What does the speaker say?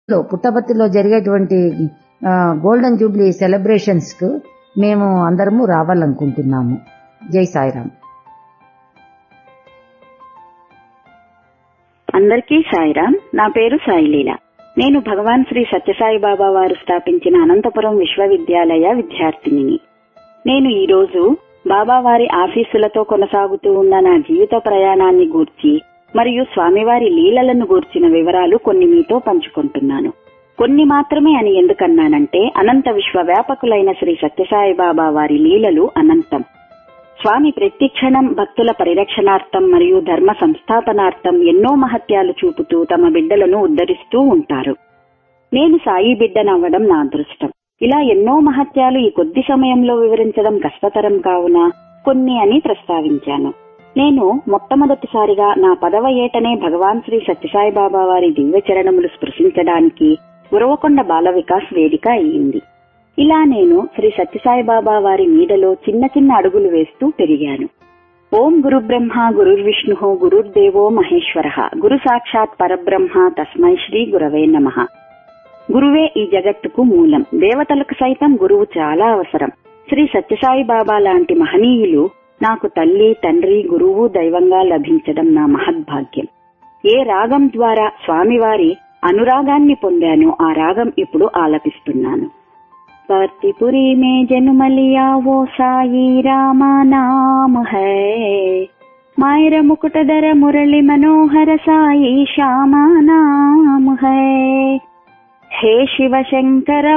లో పుట్టపర్తిలో జరిగేటువంటి ఆ, గోల్డెన్ జూబ్లీ సెలబ్రేషన్స్ కు మేము అందరము రావాలనుకుంటున్నాము జై సాయిరామ్ అందరికీ సాయిరామ్ నా పేరు సాయిలీల నేను భగవాన్ శ్రీ సత్యసాయి బాబా వారు స్థాపించిన అనంతపురం విశ్వవిద్యాలయ విద్యార్థినిని నేను ఈ రోజు బాబా వారి ఆశీస్సులతో కొనసాగుతూ ఉన్న నా జీవిత ప్రయాణాన్ని గూర్చి మరియు స్వామివారి లీలలను గూర్చిన వివరాలు కొన్ని మీతో పంచుకుంటున్నాను కొన్ని మాత్రమే అని ఎందుకన్నానంటే అనంత విశ్వవ్యాపకులైన శ్రీ సత్యసాయి బాబా వారి లీలలు అనంతం స్వామి ప్రతి క్షణం భక్తుల పరిరక్షణార్థం మరియు ధర్మ సంస్థాపనార్థం ఎన్నో మహత్యాలు చూపుతూ తమ బిడ్డలను ఉద్ధరిస్తూ ఉంటారు నేను సాయి బిడ్డనవ్వడం నా అదృష్టం ఇలా ఎన్నో మహత్యాలు ఈ కొద్ది సమయంలో వివరించడం కష్టతరం కావున కొన్ని అని ప్రస్తావించాను నేను మొట్టమొదటిసారిగా నా పదవ ఏటనే భగవాన్ శ్రీ సత్యసాయి బాబా వారి దివ్య చరణములు స్పృశించడానికి ఉరవకొండ బాల వికాస్ వేదిక అయ్యింది ఇలా నేను శ్రీ సత్యసాయి బాబా వారి నీడలో చిన్న చిన్న అడుగులు వేస్తూ పెరిగాను ఓం గురు బ్రహ్మ గురుర్విష్ణు గురుర్దేవో మహేశ్వర గురు సాక్షాత్ పరబ్రహ్మ తస్మై శ్రీ గురవే నమ గురువే ఈ జగత్తుకు మూలం దేవతలకు సైతం గురువు చాలా అవసరం శ్రీ సత్యసాయి బాబా లాంటి మహనీయులు నాకు తల్లి తండ్రి గురువు దైవంగా లభించడం నా మహద్భాగ్యం ఏ రాగం ద్వారా స్వామివారి అనురాగాన్ని పొందానో ఆ రాగం ఇప్పుడు ఆలపిస్తున్నాను भक्तिपुरी में जन्म लिया वो साई रामा नाम है मायर मुकुटधर मुरली मनोहर साई श्यामा नाम है हे शिव शंकर